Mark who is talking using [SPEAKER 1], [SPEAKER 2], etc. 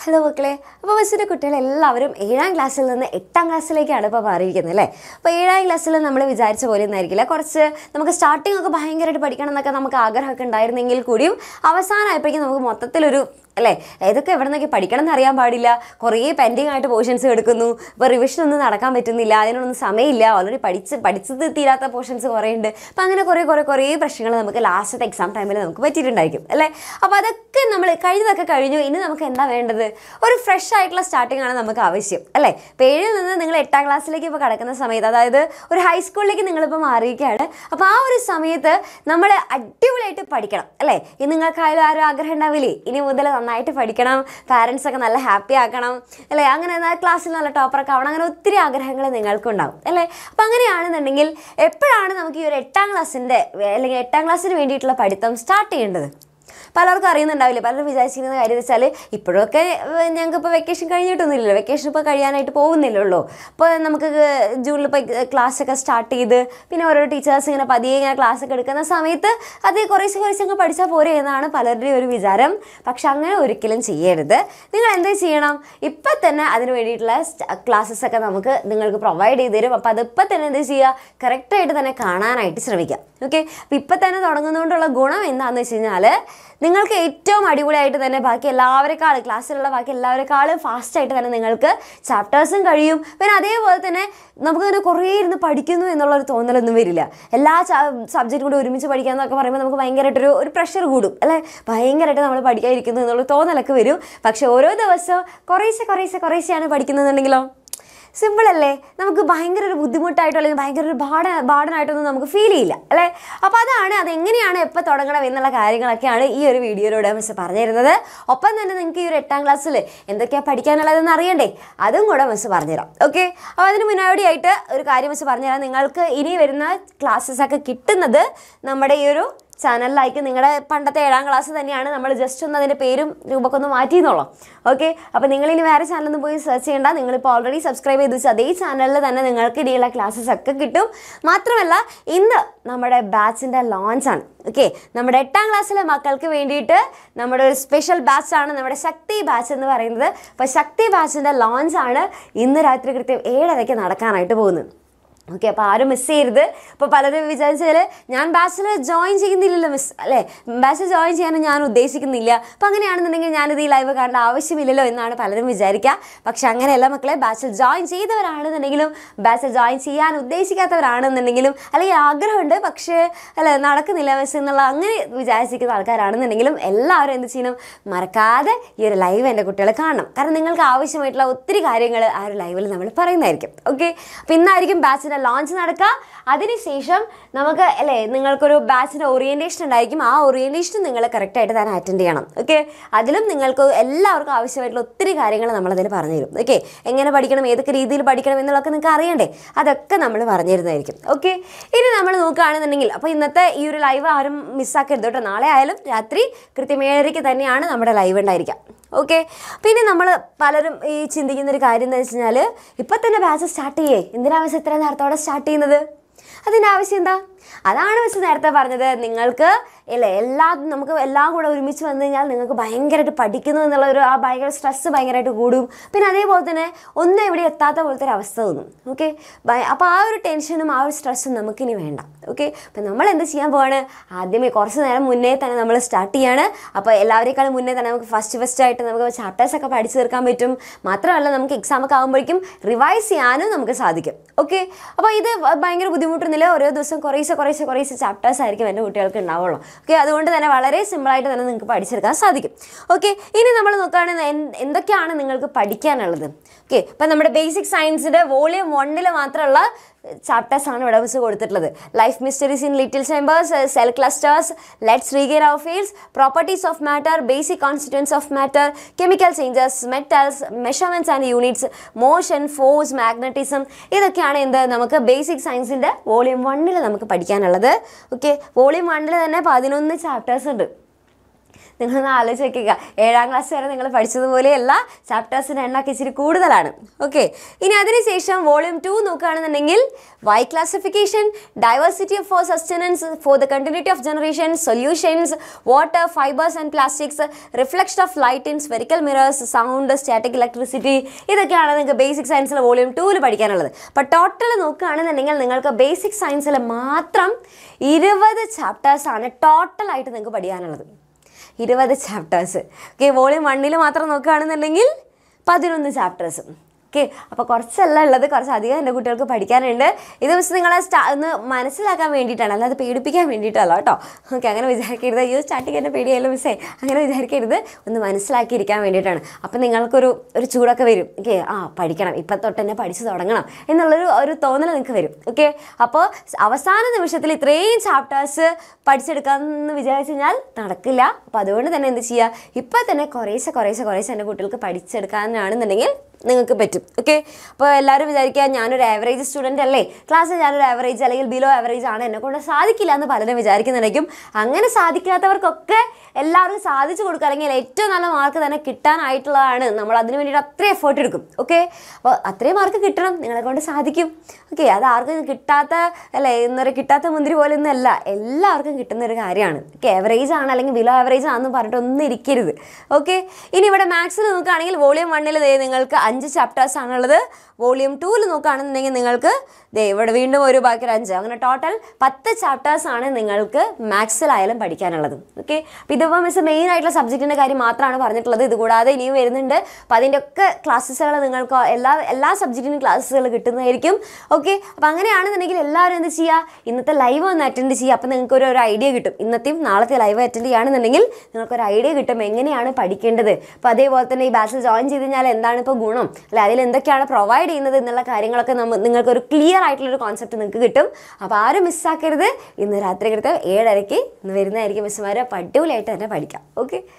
[SPEAKER 1] hello മക്കളെ അപ്പോൾ ബസ്സിൻ്റെ കുട്ടികളെല്ലാവരും ഏഴാം ക്ലാസ്സിൽ നിന്ന് എട്ടാം ക്ലാസ്സിലേക്കാണ് ഇപ്പോൾ മാറിയിരിക്കുന്നത് അല്ലേ അപ്പോൾ ഏഴാം ക്ലാസ്സിൽ നമ്മൾ വിചാരിച്ച പോലെ ഒന്നും ആയിരിക്കില്ല കുറച്ച് നമുക്ക് സ്റ്റാർട്ടിംഗ് ഒക്കെ ഭയങ്കരമായിട്ട് പഠിക്കണം എന്നൊക്കെ നമുക്ക് ആഗ്രഹമൊക്കെ ഉണ്ടായിരുന്നെങ്കിൽ കൂടിയും അവസാനമായപ്പോഴേക്കും നമുക്ക് മൊത്തത്തിലൊരു അല്ലേ ഏതൊക്കെ എവിടെ നിന്നൊക്കെ പഠിക്കണം എന്ന് അറിയാൻ പാടില്ല കുറേ പെൻഡിങ് ആയിട്ട് പോർഷൻസ് എടുക്കുന്നു ഇപ്പോൾ റിവിഷൻ ഒന്നും നടക്കാൻ പറ്റുന്നില്ല അതിനൊന്നും സമയമില്ല ഓൾറെഡി പഠിച്ച് പഠിച്ചത് തീരാത്ത പോർഷൻസ് കുറേ ഉണ്ട് അപ്പോൾ അങ്ങനെ കുറേ കുറേ കുറേ പ്രശ്നങ്ങൾ നമുക്ക് ലാസ്റ്റത്തെ എക്സാം ടൈമിൽ നമുക്ക് പറ്റിയിട്ടുണ്ടായിരിക്കും അല്ലേ അപ്പോൾ അതൊക്കെ നമ്മൾ കഴിഞ്ഞതൊക്കെ കഴിഞ്ഞു ഇനി നമുക്ക് എന്താ വേണ്ടത് ഒരു ഫ്രഷ് ആയിട്ടുള്ള സ്റ്റാർട്ടിംഗ് ആണ് നമുക്ക് ആവശ്യം അല്ലേ ഇപ്പോൾ ഏഴിൽ നിന്ന് നിങ്ങൾ എട്ടാം ക്ലാസ്സിലേക്ക് ഇപ്പോൾ കടക്കുന്ന സമയത്ത് അതായത് ഒരു ഹൈസ്കൂളിലേക്ക് നിങ്ങളിപ്പോൾ മാറിയിരിക്കുകയാണ് അപ്പോൾ ആ ഒരു സമയത്ത് നമ്മൾ അടിപൊളിയായിട്ട് പഠിക്കണം അല്ലേ ഇനി നിങ്ങൾക്കായാലും ആരും ആഗ്രഹം ഉണ്ടാവില്ലേ ഇനി മുതൽ നന്നായിട്ട് പഠിക്കണം പാരൻസ് ഒക്കെ നല്ല ഹാപ്പി ആക്കണം അല്ലേ അങ്ങനെ എന്നാൽ ക്ലാസ്സിൽ നല്ല ടോപ്പറൊക്കെ ആവണം അങ്ങനെ ഒത്തിരി ആഗ്രഹങ്ങൾ നിങ്ങൾക്കുണ്ടാവും അല്ലേ അപ്പം അങ്ങനെയാണെന്നുണ്ടെങ്കിൽ എപ്പോഴാണ് നമുക്ക് ഈ ഒരു എട്ടാം ക്ലാസ്സിൻ്റെ അല്ലെങ്കിൽ എട്ടാം ക്ലാസ്സിന് വേണ്ടിയിട്ടുള്ള പഠിത്തം സ്റ്റാർട്ട് ചെയ്യേണ്ടത് പലർക്കും അറിയുന്നുണ്ടാവില്ല പലരും വിചാരിച്ചിരുന്ന കാര്യം എന്ന് വെച്ചാൽ ഇപ്പോഴൊക്കെ ഞങ്ങൾക്ക് ഇപ്പോൾ വെക്കേഷൻ കഴിഞ്ഞിട്ടൊന്നുമില്ലല്ലോ വെക്കേഷൻ ഇപ്പോൾ കഴിയാനായിട്ട് പോകുന്നില്ലല്ലോ അപ്പോൾ നമുക്ക് ജൂണിൽ ഇപ്പോൾ ക്ലാസ് ഒക്കെ സ്റ്റാർട്ട് ചെയ്ത് പിന്നെ ഓരോ ടീച്ചേഴ്സ് ഇങ്ങനെ പതിയെ ഇങ്ങനെ ക്ലാസ് ഒക്കെ എടുക്കുന്ന സമയത്ത് അത് കുറേശ്ശെ കുറേശ്ശെ അങ്ങ് പഠിച്ചാൽ പോരെ എന്നാണ് പലരുടെയും ഒരു വിചാരം പക്ഷെ അങ്ങനെ ഒരിക്കലും ചെയ്യരുത് നിങ്ങൾ എന്ത് ചെയ്യണം ഇപ്പം തന്നെ അതിന് വേണ്ടിയിട്ടുള്ള ക്ലാസ്സസ് ഒക്കെ നമുക്ക് നിങ്ങൾക്ക് പ്രൊവൈഡ് ചെയ്ത് തരും അപ്പോൾ അതിപ്പോൾ തന്നെ എന്ത് ചെയ്യുക കറക്റ്റായിട്ട് തന്നെ കാണാനായിട്ട് ശ്രമിക്കാം ഓക്കെ അപ്പോൾ ഇപ്പം തന്നെ തുടങ്ങുന്നതുകൊണ്ടുള്ള ഗുണം എന്താണെന്ന് വെച്ച് കഴിഞ്ഞാൽ നിങ്ങൾക്ക് ഏറ്റവും അടിപൊളിയായിട്ട് തന്നെ ബാക്കി എല്ലാവരെക്കാളും ക്ലാസ്സിലുള്ള ബാക്കി എല്ലാവരെക്കാളും ഫാസ്റ്റായിട്ട് തന്നെ നിങ്ങൾക്ക് ചാപ്റ്റേഴ്സും കഴിയും പിന്നെ അതേപോലെ തന്നെ നമുക്ക് തന്നെ കുറേ ഇരുന്ന് പഠിക്കുന്നു എന്നുള്ളൊരു തോന്നലൊന്നും വരില്ല എല്ലാ സബ്ജക്റ്റും കൂടി ഒരുമിച്ച് പഠിക്കുക എന്നൊക്കെ പറയുമ്പോൾ നമുക്ക് ഭയങ്കരമായിട്ടൊരു ഒരു പ്രഷർ കൂടും അല്ലേ ഭയങ്കരമായിട്ട് നമ്മൾ പഠിക്കാതിരിക്കുന്നു എന്നുള്ള തോന്നലൊക്കെ വരും പക്ഷേ ഓരോ ദിവസവും കുറേശ്ശെ കുറേശ്ശെ കുറേശ്ശെയാണ് പഠിക്കുന്നതെന്നുണ്ടെങ്കിലോ സിമ്പിൾ അല്ലേ നമുക്ക് ഭയങ്കര ഒരു ബുദ്ധിമുട്ടായിട്ടോ അല്ലെങ്കിൽ ഭയങ്കര ഒരു ബാഡ ബാഡനായിട്ടൊന്നും നമുക്ക് ഫീൽ ചെയ്യില്ല അല്ലേ അപ്പോൾ അതാണ് അതെങ്ങനെയാണ് എപ്പോൾ തുടങ്ങണം എന്നുള്ള കാര്യങ്ങളൊക്കെയാണ് ഈ ഒരു വീഡിയോയിലൂടെ മിസ് പറഞ്ഞു തരുന്നത് ഒപ്പം തന്നെ നിങ്ങൾക്ക് ഈ ഒരു എട്ടാം ക്ലാസ്സിൽ എന്തൊക്കെയാണ് പഠിക്കാനുള്ളതെന്ന് അറിയണ്ടേ അതും കൂടെ മിസ് പറഞ്ഞുതരാം ഓക്കെ അപ്പോൾ അതിന് മുന്നോടിയായിട്ട് ഒരു കാര്യം മിസ് പറഞ്ഞുതരാം നിങ്ങൾക്ക് ഇനി വരുന്ന ക്ലാസ്സസ് ഒക്കെ കിട്ടുന്നത് നമ്മുടെ ഈ ഒരു ചാനലിലായിരിക്കും നിങ്ങളുടെ പണ്ടത്തെ ഏഴാം ക്ലാസ് തന്നെയാണ് നമ്മൾ ജസ്റ്റ് ഒന്ന് അതിൻ്റെ പേരും രൂപമൊക്കെ ഒന്ന് മാറ്റിയെന്നുള്ളൂ ഓക്കെ അപ്പോൾ നിങ്ങൾ ഇനി വേറെ ചാനലൊന്നും പോയി സെർച്ച് ചെയ്യേണ്ട നിങ്ങളിപ്പോൾ ഓൾറെഡി സബ്സ്ക്രൈബ് ചെയ്ത് വെച്ചാൽ അതേ ചാനലിൽ തന്നെ നിങ്ങൾക്ക് ഇനിയുള്ള ക്ലാസ്സസ് ഒക്കെ കിട്ടും മാത്രമല്ല ഇന്ന് നമ്മുടെ ബാച്ചിൻ്റെ ലോഞ്ചാണ് ഓക്കെ നമ്മുടെ എട്ടാം ക്ലാസ്സിലെ മക്കൾക്ക് വേണ്ടിയിട്ട് നമ്മുടെ ഒരു സ്പെഷ്യൽ ബാച്ചാണ് നമ്മുടെ ശക്തി ബാച്ച് എന്ന് പറയുന്നത് അപ്പോൾ ശക്തി ബാച്ചിൻ്റെ ലോഞ്ചാണ് ഇന്ന് രാത്രി കൃത്യം ഏഴരയ്ക്ക് നടക്കാനായിട്ട് പോകുന്നത് ഓക്കെ അപ്പോൾ ആരും മിസ് ചെയ്യരുത് ഇപ്പോൾ പലരും വിചാരിച്ചാൽ ഞാൻ ബാച്ചിൽ ജോയിൻ ചെയ്യുന്നില്ലല്ലോ മിസ് അല്ലേ ബാച്ചിൽ ജോയിൻ ചെയ്യാനും ഞാൻ ഉദ്ദേശിക്കുന്നില്ല അപ്പോൾ അങ്ങനെയാണെന്നുണ്ടെങ്കിൽ ഞാനിത് ഈ ലൈവ് കാണേണ്ട ആവശ്യമില്ലല്ലോ എന്നാണ് പലരും വിചാരിക്കുക പക്ഷെ അങ്ങനെയല്ല മക്കളെ ബാച്ചിൽ ജോയിൻ ചെയ്തവരാണെന്നുണ്ടെങ്കിലും ബാച്ചിൽ ജോയിൻ ചെയ്യാൻ ഉദ്ദേശിക്കാത്തവരാണെന്നുണ്ടെങ്കിലും അല്ലെങ്കിൽ ആഗ്രഹമുണ്ട് പക്ഷേ അല്ല നടക്കുന്നില്ല മിസ് എന്നുള്ള അങ്ങനെ വിചാരിച്ചിരിക്കുന്ന ആൾക്കാരാണെന്നുണ്ടെങ്കിലും എല്ലാവരും എന്ത് ചെയ്യണം മറക്കാതെ ഈ ഒരു ലൈവ് എൻ്റെ കുട്ടികളെ കാണണം കാരണം നിങ്ങൾക്ക് ആവശ്യമായിട്ടുള്ള ഒത്തിരി കാര്യങ്ങൾ ആ ഒരു ലൈവിൽ നമ്മൾ പറയുന്നതായിരിക്കും ഓക്കെ അപ്പോൾ ഇന്നായിരിക്കും ബാച്ചിൻ്റെ ലോഞ്ച് നടക്കുക അതിനുശേഷം നമുക്ക് അല്ലേ നിങ്ങൾക്കൊരു ബാച്ചിൻ്റെ ഓറിയൻറ്റേഷൻ ഉണ്ടായിരിക്കും ആ ഓറിയൻറ്റേഷൻ നിങ്ങൾ കറക്റ്റായിട്ട് തന്നെ അറ്റൻഡ് ചെയ്യണം ഓക്കെ അതിലും നിങ്ങൾക്ക് എല്ലാവർക്കും ആവശ്യമായിട്ടുള്ള ഒത്തിരി കാര്യങ്ങൾ നമ്മളതിൽ പറഞ്ഞു തരും ഓക്കെ എങ്ങനെ പഠിക്കണം ഏതൊക്കെ രീതിയിൽ പഠിക്കണം എന്നുള്ളതൊക്കെ നിങ്ങൾക്ക് അറിയണ്ടേ അതൊക്കെ നമ്മൾ പറഞ്ഞു തരുന്നതായിരിക്കും ഓക്കെ ഇനി നമ്മൾ നോക്കുകയാണെന്നുണ്ടെങ്കിൽ അപ്പോൾ ഇന്നത്തെ ഈ ഒരു ലൈവ് ആരും മിസ്സാക്കരുത് കേട്ടോ നാളെ ആയാലും രാത്രി കൃത്യം ഏഴരയ്ക്ക് തന്നെയാണ് നമ്മുടെ ലൈവ് ഉണ്ടായിരിക്കുക ഓക്കെ പിന്നെ നമ്മൾ പലരും ഈ ചിന്തിക്കുന്ന ഒരു കാര്യം എന്താ വെച്ച് കഴിഞ്ഞാൽ ഇപ്പം തന്നെ ബാച്ച് സ്റ്റാർട്ട് ചെയ്യേ എന്തിനാ മിസ് ഇത്ര നേരത്തോടെ സ്റ്റാർട്ട് ചെയ്യുന്നത് അതിൻ്റെ ആവശ്യം എന്താ അതാണ് മിസ് നേരത്തെ പറഞ്ഞത് നിങ്ങൾക്ക് ഇല്ലേ എല്ലാം നമുക്ക് എല്ലാം കൂടെ ഒരുമിച്ച് വന്നു കഴിഞ്ഞാൽ നിങ്ങൾക്ക് ഭയങ്കരമായിട്ട് പഠിക്കുന്നു എന്നുള്ള ഒരു ആ ഭയങ്കര സ്ട്രെസ്സ് ഭയങ്കരമായിട്ട് കൂടും പിന്നെ അതേപോലെ തന്നെ ഒന്നും ഇവിടെ എത്താത്ത പോലത്തെ ഒരു അവസ്ഥ തോന്നും ഓക്കെ അപ്പോൾ ആ ഒരു ടെൻഷനും ആ ഒരു സ്ട്രെസ്സും നമുക്കിനി വേണ്ട ഓക്കെ അപ്പം നമ്മൾ എന്ത് ചെയ്യാൻ പോവാണ് ആദ്യമേ കുറച്ച് നേരം മുന്നേ തന്നെ നമ്മൾ സ്റ്റാർട്ട് ചെയ്യാണ് അപ്പോൾ എല്ലാവരേക്കാളും മുന്നേ തന്നെ നമുക്ക് ഫസ്റ്റ് ഫസ്റ്റ് ആയിട്ട് നമുക്ക് ചാപ്റ്റേഴ്സ് ഒക്കെ പഠിച്ചു തീർക്കാൻ പറ്റും മാത്രമല്ല നമുക്ക് എക്സാം ഒക്കെ ആകുമ്പോഴേക്കും റിവൈസ് ചെയ്യാനും നമുക്ക് സാധിക്കും ഓക്കെ അപ്പോൾ ഇത് ഭയങ്കര ബുദ്ധിമുട്ടൊന്നുമില്ല ഓരോ ദിവസം കുറേശ്ശെ കുറേശ്ശെ കുറേശ്ശെ ചാപ്റ്റേഴ്സ് ആയിരിക്കും എൻ്റെ കുട്ടികൾക്ക് ഉണ്ടാവുള്ളൂ ഓക്കെ അതുകൊണ്ട് തന്നെ വളരെ സിമ്പിളായിട്ട് തന്നെ നിങ്ങൾക്ക് പഠിച്ചെടുക്കാൻ സാധിക്കും ഓക്കെ ഇനി നമ്മൾ നോക്കുകയാണെങ്കിൽ എന്ത് എന്തൊക്കെയാണ് നിങ്ങൾക്ക് പഠിക്കാനുള്ളത് ഓക്കെ ഇപ്പം നമ്മുടെ ബേസിക് സയൻസിൻ്റെ വോളിയം വണ്ണിൽ മാത്രമുള്ള ചാപ്റ്റേഴ്സ് ആണ് ഇവിടെ മിസ് കൊടുത്തിട്ടുള്ളത് life mysteries in little chambers cell clusters let's regain our fields properties of matter basic constituents of matter chemical changes metals measurements and units motion force magnetism ഇതൊക്കെയാണ് എന്ത് നമുക്ക് basic സയൻസിൻ്റെ volume വണ്ണിൽ നമുക്ക് പഠിക്കാനുള്ളത് ഓക്കെ വോളിയം വണ്ണിൽ തന്നെ പതിനൊന്ന് ചാപ്റ്റേഴ്സ് ഉണ്ട് നിങ്ങളൊന്ന് ആലോചിച്ച് വെക്കുക ഏഴാം ക്ലാസ് വരെ നിങ്ങൾ പഠിച്ചതുപോലെയല്ല ചാപ്റ്റേഴ്സിൻ്റെ എണ്ണൊക്കെ ഇച്ചിരി കൂടുതലാണ് ഓക്കെ ഇനി അതിനുശേഷം വോളിയം ടു നോക്കുകയാണെന്നുണ്ടെങ്കിൽ why classification diversity of for sustenance for the continuity of generation solutions water fibres and plastics reflection of light in spherical mirrors sound static electricity ഇതൊക്കെയാണ് നിങ്ങൾക്ക് ബേസിക് സയൻസിൽ വോളിയം ടൂവിൽ പഠിക്കാനുള്ളത് അപ്പോൾ ടോട്ടൽ നോക്കുകയാണെന്നുണ്ടെങ്കിൽ നിങ്ങൾക്ക് ബേസിക് സയൻസിൽ മാത്രം ഇരുപത് ചാപ്റ്റേഴ്സാണ് ടോട്ടലായിട്ട് നിങ്ങൾക്ക് പഠിക്കാനുള്ളത് ഇരുപത് ചാപ്റ്റേഴ്സ് ഓക്കെ വോളിയം വണ്ണിൽ മാത്രം നോക്കുകയാണെന്നുണ്ടെങ്കിൽ പതിനൊന്ന് ചാപ്റ്റേഴ്സും ഓക്കെ അപ്പോൾ കുറച്ചല്ല ഉള്ളത് കുറച്ച് അധികം എൻ്റെ കുട്ടികൾക്ക് പഠിക്കാനുണ്ട് ഇത് വെച്ച് നിങ്ങളെ സ്റ്റാ ഒന്ന് മനസ്സിലാക്കാൻ വേണ്ടിയിട്ടാണ് അല്ലാതെ പേടിപ്പിക്കാൻ വേണ്ടിയിട്ടല്ല കേട്ടോ ഓക്കെ അങ്ങനെ വിചാരിക്കരുത് ഈ സ്റ്റാർട്ടിങ് എൻ്റെ പേടിയായാലും മിസ്സേ അങ്ങനെ വിചാരിക്കരുത് ഒന്ന് മനസ്സിലാക്കിയിരിക്കാൻ വേണ്ടിയിട്ടാണ് അപ്പം നിങ്ങൾക്കൊരു ഒരു ചൂടൊക്കെ വരും ഓക്കെ ആ പഠിക്കണം ഇപ്പം തൊട്ട് തന്നെ പഠിച്ചു തുടങ്ങണം എന്നുള്ളൊരു ഒരു തോന്നൽ നിങ്ങൾക്ക് വരും ഓക്കെ അപ്പോൾ അവസാന നിമിഷത്തിൽ ഇത്രയും ചാപ്റ്റേഴ്സ് പഠിച്ചെടുക്കാമെന്ന് വിചാരിച്ചു കഴിഞ്ഞാൽ നടക്കില്ല അപ്പോൾ അതുകൊണ്ട് തന്നെ എന്ത് ചെയ്യുക ഇപ്പം തന്നെ കുറേശ്ശെ കുറേശ്ശെ കുറേശ്ശെ എൻ്റെ കുട്ടികൾക്ക് പഠിച്ചെടുക്കാനാണെന്നുണ്ടെങ്കിൽ നിങ്ങൾക്ക് പറ്റും ഓക്കെ അപ്പോൾ എല്ലാവരും വിചാരിക്കുക ഞാനൊരു ആവറേജ് സ്റ്റുഡൻ്റ് അല്ലേ ക്ലാസ്സിൽ ഞാനൊരു ആവറേജ് അല്ലെങ്കിൽ ബിലോ ആവറേജ് ആണ് എന്നെ കൊണ്ട് സാധിക്കില്ല എന്ന് പലരും വിചാരിക്കുന്നുണ്ടെങ്കിലും അങ്ങനെ സാധിക്കാത്തവർക്കൊക്കെ എല്ലാവർക്കും സാധിച്ചു കൊടുക്കുക അല്ലെങ്കിൽ ഏറ്റവും നല്ല മാർക്ക് തന്നെ കിട്ടാനായിട്ടുള്ളതാണ് നമ്മൾ അതിന് വേണ്ടിയിട്ട് അത്രയും എഫേർട്ട് എടുക്കും ഓക്കെ അപ്പോൾ അത്രയും മാർക്ക് കിട്ടണം നിങ്ങളെ കൊണ്ട് സാധിക്കും ഓക്കെ അത് ആർക്കും കിട്ടാത്ത അല്ലേ എന്താ പറയുക കിട്ടാത്ത മുന്തിരി പോലെ ഒന്നും അല്ല എല്ലാവർക്കും കിട്ടുന്ന ഒരു കാര്യമാണ് ഓക്കെ ആവറേജ് ആണ് അല്ലെങ്കിൽ ബിലോ ആവറേജ് ആണെന്ന് പറഞ്ഞിട്ട് ഒന്നും ഇരിക്കരുത് ഓക്കെ ഇനി ഇവിടെ മാത്സിൽ നോക്കുകയാണെങ്കിൽ വോളിയം വണ്ണിൽ ദേ നിങ്ങൾക്ക് അഞ്ച് ചാപ്റ്റേഴ്സ് ആണുള്ളത് വോളിയം ടൂവിൽ നോക്കുകയാണെന്നുണ്ടെങ്കിൽ നിങ്ങൾക്ക് ദേ ഇവിടെ വീണ്ടും ഒരു ബാക്കി ഒരു അഞ്ച് അങ്ങനെ ടോട്ടൽ പത്ത് ചാപ്റ്റേഴ്സ് ആണ് നിങ്ങൾക്ക് മാത്സിലായാലും പഠിക്കാനുള്ളത് ഓക്കെ അപ്പോൾ ഇതിപ്പോൾ മിസ് മെയിൻ ആയിട്ടുള്ള സബ്ജക്റ്റിൻ്റെ കാര്യം മാത്രമാണ് പറഞ്ഞിട്ടുള്ളത് ഇത് കൂടാതെ ഇനിയും വരുന്നുണ്ട് അപ്പോൾ അതിൻ്റെ ഒക്കെ ക്ലാസ്സുകൾ നിങ്ങൾക്ക് എല്ലാ എല്ലാ സബ്ജക്റ്റിനും ക്ലാസ്സുകൾ കിട്ടുന്നതായിരിക്കും ഓക്കെ അപ്പോൾ അങ്ങനെയാണെന്നുണ്ടെങ്കിൽ എല്ലാവരും എന്ത് ചെയ്യുക ഇന്നത്തെ ലൈവ് ഒന്ന് അറ്റൻഡ് ചെയ്യുക അപ്പോൾ നിങ്ങൾക്ക് ഒരു ഒരു ഐഡിയ കിട്ടും ഇന്നത്തെയും നാളത്തെ ലൈവ് അറ്റൻഡ് ചെയ്യുകയാണെന്നുണ്ടെങ്കിൽ നിങ്ങൾക്കൊരു ഐഡിയ കിട്ടും എങ്ങനെയാണ് പഠിക്കേണ്ടത് അപ്പോൾ അതേപോലെ തന്നെ ഈ ബാച്ചിൽ ജോയിൻ ചെയ്ത് കഴിഞ്ഞാൽ എന്താണ് ഇപ്പോൾ ഗുണം അല്ലെ അതിൽ എന്തൊക്കെയാണ് പ്രൊവൈഡ് ചെയ്യുന്നത് എന്നുള്ള കാര്യങ്ങളൊക്കെ നമ്മൾ നിങ്ങൾക്ക് ഒരു ക്ലിയർ ആയിട്ടുള്ളൊരു കോൺസെപ്റ്റ് നിങ്ങൾക്ക് കിട്ടും അപ്പോൾ ആരും മിസ്സാക്കരുത് ഇന്ന് രാത്രി കൃത്യം ഏഴരയ്ക്ക് ഇന്ന് വരുന്നതായിരിക്കും മിസ്സുമാർ അപ്പോൾ അടിപൊളിയായിട്ട് തന്നെ പഠിക്കാം ഓക്കെ